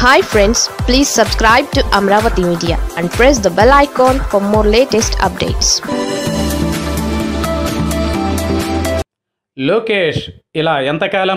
hi friends please subscribe to Amaravati media and press the bell icon for more latest updates Lokesh ఇలా ఎంతకాలం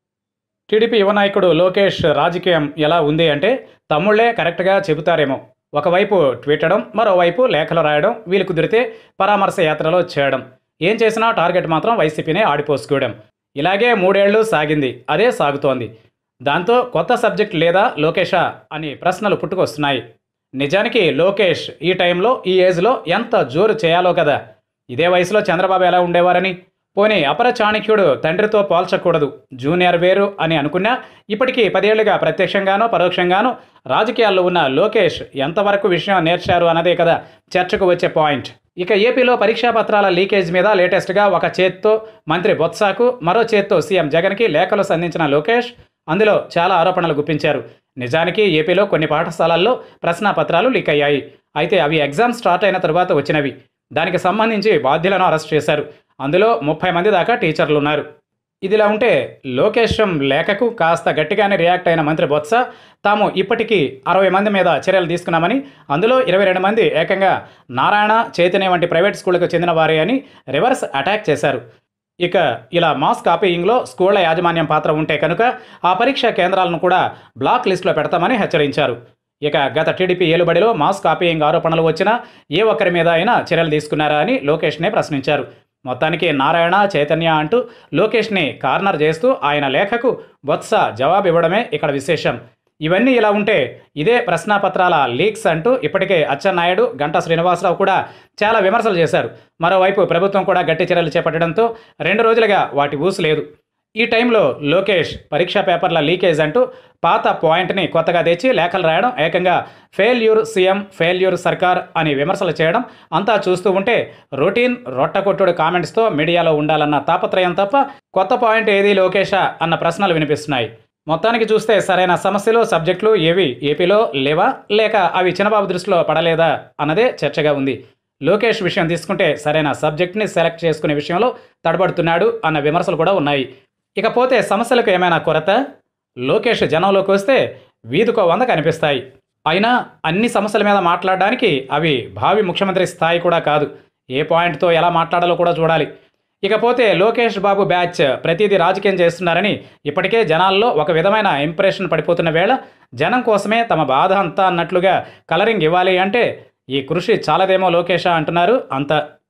TDP యువ నాయకుడు లోకేష్ రాజకీయం ఎలా ఉంది అంటే తమ్ముళ్లే కరెక్ట్గా చెబుతారేమో ఒకవైపు ట్వీటడం మరోవైపు లేఖలు రాయడం వీలు కుదిరితే పరామర్శ యాత్రలో చేయడం ఏం చేసినా టార్గెట్ మాత్రం వైసీపీనే ఆడిపోసుకోవడం ఇలాగే మూడేళ్లు సాగింది అదే సాగుతోంది దాంతో కొత్త సబ్జెక్ట్ లేదా లోకేషా అని ప్రశ్నలు పుట్టుకొస్తున్నాయి నిజానికి లోకేష్ ఈ టైంలో ఈ ఏజ్లో ఎంత జోరు చేయాలో కదా ఇదే వయసులో చంద్రబాబు ఎలా ఉండేవారని పోనీ అపర చాణక్యుడు తండ్రితో పోల్చకూడదు జూనియర్ వేరు అని అనుకున్నా ఇప్పటికీ పదేళ్లుగా ప్రత్యక్షంగానో పరోక్షంగానో రాజకీయాల్లో ఉన్న లోకేష్ ఎంతవరకు విషయం నేర్చారు అన్నదే కదా చర్చకు వచ్చే పాయింట్ ఇక ఏపీలో పరీక్షా పత్రాల లీకేజ్ మీద లేటెస్ట్గా ఒక చేత్తో మంత్రి బొత్సాకు మరో చేత్తో సీఎం జగన్కి లేఖలు సంధించిన లోకేష్ అందులో చాలా ఆరోపణలు గుప్పించారు నిజానికి ఏపీలో కొన్ని పాఠశాలల్లో ప్రశ్నాపత్రాలు లీక్ అయ్యాయి అయితే అవి ఎగ్జామ్ స్టార్ట్ అయిన తరువాత వచ్చినవి దానికి సంబంధించి బాధ్యులను అరెస్ట్ చేశారు అందులో ముప్పై మంది దాకా టీచర్లు ఉన్నారు ఇదిలా ఉంటే లోకేశం లేఖకు కాస్త గట్టిగానే రియాక్ట్ అయిన మంత్రి బొత్స తాము ఇప్పటికీ అరవై మంది మీద చర్యలు తీసుకున్నామని అందులో ఇరవై రెండు మంది ఏకంగా నారాయణ చైతన్య వంటి ప్రైవేట్ స్కూళ్లకు చెందిన వారే అని రివర్స్ అటాక్ చేశారు ఇక ఇలా మాస్ కాపీయింగ్లో స్కూళ్ల యాజమాన్యం పాత్ర ఉంటే కనుక ఆ పరీక్షా కేంద్రాలను కూడా బ్లాక్ లిస్టులో పెడతామని హెచ్చరించారు ఇక గత టీడీపీ ఏలుబడిలో మాస్ కాపీయింగ్ ఆరోపణలు వచ్చినా ఏ ఒక్కరి మీద అయినా చర్యలు తీసుకున్నారా అని లోకేష్నే ప్రశ్నించారు మొత్తానికి నారాయణ చైతన్య అంటూ లోకేష్ని కార్నర్ చేస్తూ ఆయన లేఖకు బొత్స జవాబు ఇవ్వడమే ఇక్కడ విశేషం ఇవన్నీ ఇలా ఉంటే ఇదే ప్రశ్నాపత్రాల లీక్స్ అంటూ ఇప్పటికే అచ్చెన్నాయుడు గంటా శ్రీనివాసరావు కూడా చాలా విమర్శలు చేశారు మరోవైపు ప్రభుత్వం కూడా గట్టి చర్యలు చేపట్టడంతో రెండు రోజులుగా వాటి ఊసు లేదు ఈ టైంలో లోకేష్ పరీక్షా పేపర్ల లీకేజ్ అంటూ పాత పాయింట్ని కొత్తగా తెచ్చి లేఖలు రాయడం ఏకంగా ఫెయిల్యూర్ సీఎం ఫెయిల్యూర్ సర్కార్ అని విమర్శలు చేయడం అంతా చూస్తూ ఉంటే రొటీన్ రొట్టకొట్టుడు కామెంట్స్తో మీడియాలో ఉండాలన్న తాపత్రయం తప్ప కొత్త పాయింట్ ఏది లోకేషా అన్న ప్రశ్నలు వినిపిస్తున్నాయి మొత్తానికి చూస్తే సరైన సమస్యలు సబ్జెక్టులు ఏవి ఏపీలో లేవా లేక అవి చిన్నబాబు దృష్టిలో పడలేదా అన్నదే చర్చగా ఉంది లోకేష్ విషయం తీసుకుంటే సరైన సబ్జెక్ట్ని సెలెక్ట్ చేసుకునే విషయంలో తడబడుతున్నాడు అన్న విమర్శలు కూడా ఉన్నాయి ఇకపోతే సమస్యలకు ఏమైనా కొరత లోకేష్ జనంలోకి వస్తే వీధికో వంద కనిపిస్తాయి అయినా అన్ని సమస్యల మీద మాట్లాడడానికి అవి భావి ముఖ్యమంత్రి స్థాయి కూడా కాదు ఏ పాయింట్తో ఎలా మాట్లాడాలో కూడా చూడాలి ఇకపోతే లోకేష్ బాబు బ్యాచ్ ప్రతిదీ రాజకీయం చేస్తున్నారని ఇప్పటికే జనాల్లో ఒక విధమైన ఇంప్రెషన్ పడిపోతున్న వేళ జనం కోసమే తమ బాధ అంతా అన్నట్లుగా కలరింగ్ ఇవ్వాలి అంటే ఈ కృషి చాలదేమో లోకేషా అంటున్నారు అంత